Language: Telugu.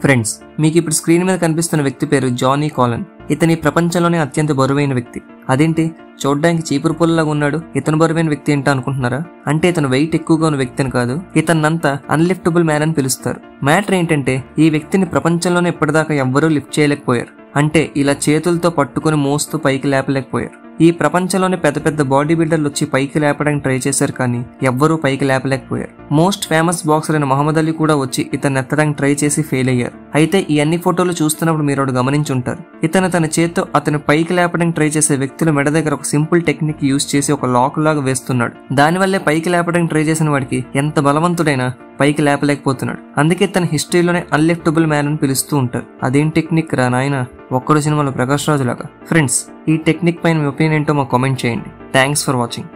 ఫ్రెండ్స్ మీకు ఇప్పుడు స్క్రీన్ మీద కనిపిస్తున్న వ్యక్తి పేరు జానీ కాలన్ ఇతని ప్రపంచంలోనే అత్యంత బరువైన వ్యక్తి అదేంటి చూడ్డానికి చీపురు పుల్లలాగా ఉన్నాడు ఇతను బరువైన వ్యక్తి ఏంటో అనుకుంటున్నారా అంటే ఇతను వెయిట్ ఎక్కువగా ఉన్న వ్యక్తి అని కాదు ఇతన్నంతా అన్లిఫ్టబుల్ మ్యాన్ అని పిలుస్తారు మ్యాటర్ ఏంటంటే ఈ వ్యక్తిని ప్రపంచంలోనే ఇప్పటిదాకా ఎవ్వరూ లిఫ్ట్ చేయలేకపోయారు అంటే ఇలా చేతులతో పట్టుకుని మోస్తూ పైకి లేపలేకపోయారు ఈ ప్రపంచంలోనే పెద్ద పెద్ద బాడీ బిల్డర్లు వచ్చి పైకి లేపడానికి ట్రై చేశారు కానీ ఎవ్వరూ పైకి లేపలేకపోయారు మోస్ట్ ఫేమస్ బాక్సర్ అయిన మహమ్మద్ అలీ కూడా వచ్చి ఇతను ఎత్తడానికి ట్రై చేసి ఫెయిల్ అయ్యారు అయితే ఈ అన్ని ఫోటోలు చూస్తున్నప్పుడు మీరు ఒకటి గమనించుంటారు ఇతను తన చేత్తో అతను పైకి లేపడానికి ట్రై చేసే వ్యక్తుల మెడ దగ్గర ఒక సింపుల్ టెక్నిక్ యూస్ చేసి ఒక లాక్ లాగా వేస్తున్నాడు దానివల్లే పైకి లేపడానికి ట్రై చేసిన వాడికి ఎంత బలవంతుడైనా పైకి లేపలేకపోతున్నాడు అందుకే తన హిస్టరీలోనే అన్లిఫ్టబుల్ మ్యాన్ అని పిలుస్తూ ఉంటారు అదేం టెక్నిక్ రా నాయన ఒక్కడు సినిమాలో ప్రకాష్ రాజు లాగా ఫ్రెండ్స్ ఈ టెక్నిక్ పైన మీ ఒపీనియన్ ఏంటో మాకు కామెంట్ చేయండి థ్యాంక్స్ ఫర్ వాచింగ్